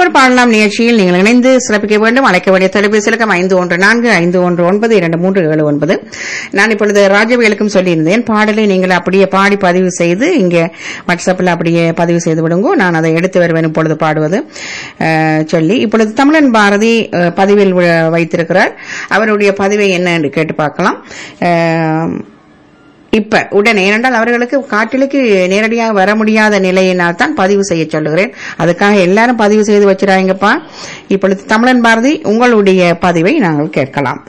பாடல் பாடலாம் நிகழ்ச்சியில் நீங்கள் இணைந்து சிறப்பிக்க வேண்டும் அழைக்க வேண்டிய தொலைபேசி இலக்கம் ஐந்து ஒன்று நான்கு ஐந்து ஒன்று ஒன்பது இரண்டு மூன்று ஏழு ஒன்பது நான் இப்பொழுது ராஜவேலுக்கும் சொல்லியிருந்தேன் பாடலை நீங்கள் அப்படியே பாடி பதிவு செய்து இங்கே வாட்ஸ்அப்பில் அப்படியே பதிவு செய்து விடுங்க நான் அதை எடுத்து வருவேன் இப்பொழுது பாடுவது அஹ், சொல்லி இப்பொழுது தமிழன் பாரதி அஹ், பதிவில் வி- வைத்திருக்கிறார் அவருடைய பதிவை என்ன என்று கேட்டு பார்க்கலாம் அஹ், இப்ப உடனே ஏனென்றால் அவர்களுக்கு காட்டிலுக்கு நேரடியாக வர முடியாத நிலையினால் தான் பதிவு செய்ய சொல்லுகிறேன் அதுக்காக எல்லாரும் பதிவு செய்து வச்சிடாங்கப்பா இப்பொழுது தமிழன் பாரதி உங்களுடைய பதிவை நாங்கள் கேட்கலாம்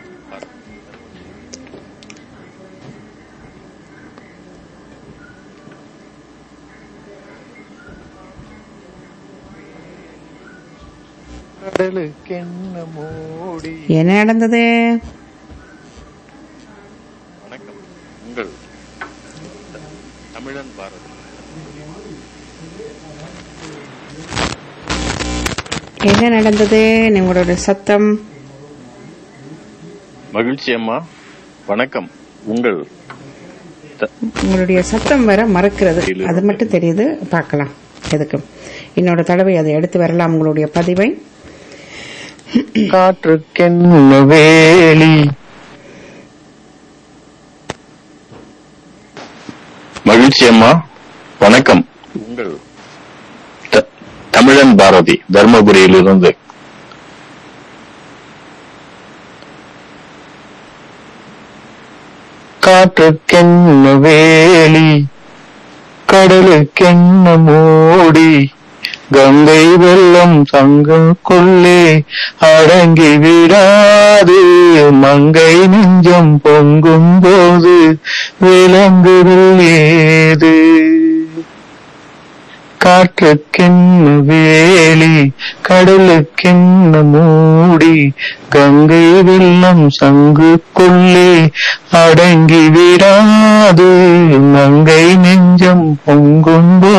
கடலுக்கென்ன மூடி என்ன நடந்தது வணக்கம் உங்கள் தமிழன் பாரதி என்ன நடந்தது உங்களோட சத்தம் மகிழ்ச்சி அம்மா வணக்கம் உங்கள் த- உங்களுடைய சத்தம் வர மறக்கிறது அது மட்டும் தெரியுது பார்க்கலாம் எதுக்கு இன்னொரு தடவை அதை எடுத்து வரலாம் உங்களுடைய பதிவை காற்றுக்கென்ன வேலி மகிழ்ச்சி அம்மா வணக்கம் உங்கள் த- தமிழன் பாரதி தர்மபுரியிலிருந்து காற்றுக்கென்ன வேலி கடலுக்கென்ன மூடி கங்கை வெள்ளம் சங்கக்குள்ளே அடங்கி விடாது மங்கை நெஞ்சம் பொங்கும் போது விலங்குகள் ஏது காற்றுக்கென்ன வேலி கடலுக்கென்ன மூடி கங்கை வெள்ளம் சங்குக்குள்ளே அடங்கி விடாது மங்கை நெஞ்சம் பொங்கும் போது